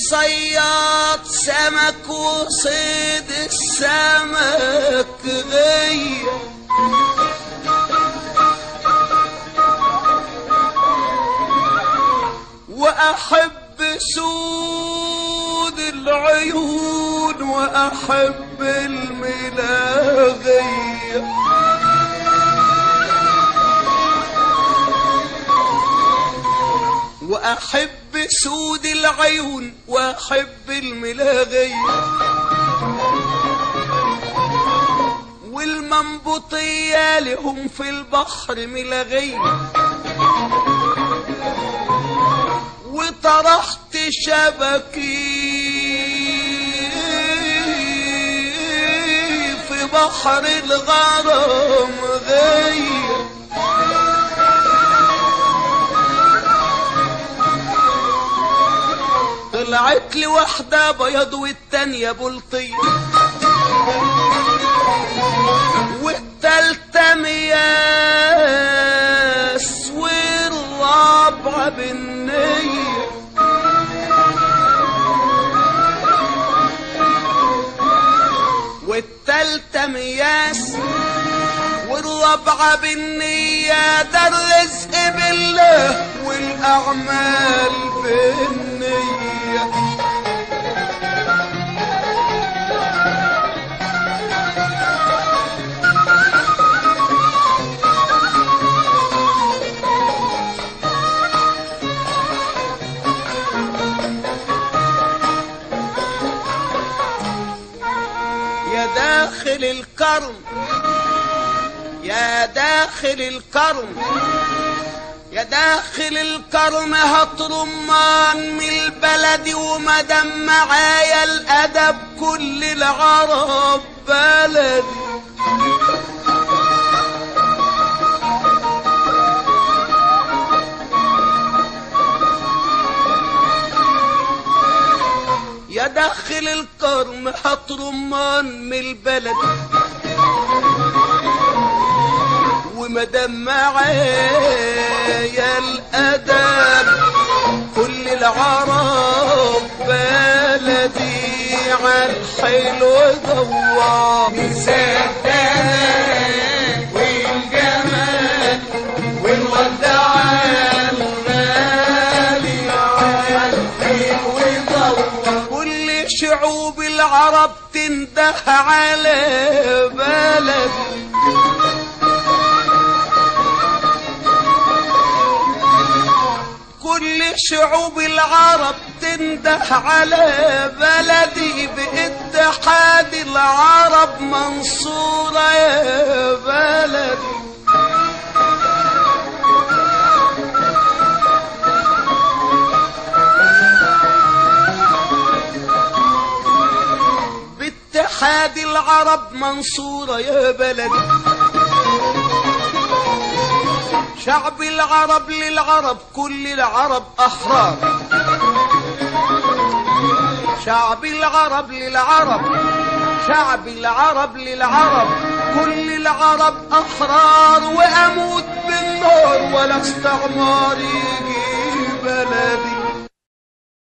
صياد سمك وصيد السمك غير وأحب سود العيون وأحب الملاغية وأحب سود العيون وأحب الملاغية والمنبوطية لهم في البحر ملاغية وطرحت شبكي في بحر الغرام غير طلعت لي واحدة بيض والتانية بلطية والتالتة مياس والرابعة بالنية والتالتة مياس والرابعة بالنية ده الرزق بالله والأعمال بالنية يا داخل الكرم يا داخل الكرم يا داخل الكرم هات رمان من البلد ومدام معايا الادب كل العرب بلدي يا داخل الكرم هات رمان من البلد ومدام معايا الادب كل العرب بلدي عالحلو دوار السداد والجمال والودع الغالي عالحلو ضوى كل شعوب العرب تنده على بلدي كل شعوب العرب تنده على بلدي باتحاد العرب منصورة يا بلدي باتحاد العرب منصورة يا بلدي شعب العرب للعرب كل العرب أحرار شعب العرب للعرب شعب العرب للعرب كل العرب أحرار وأموت بالنار ولا استعمار يجي بلدي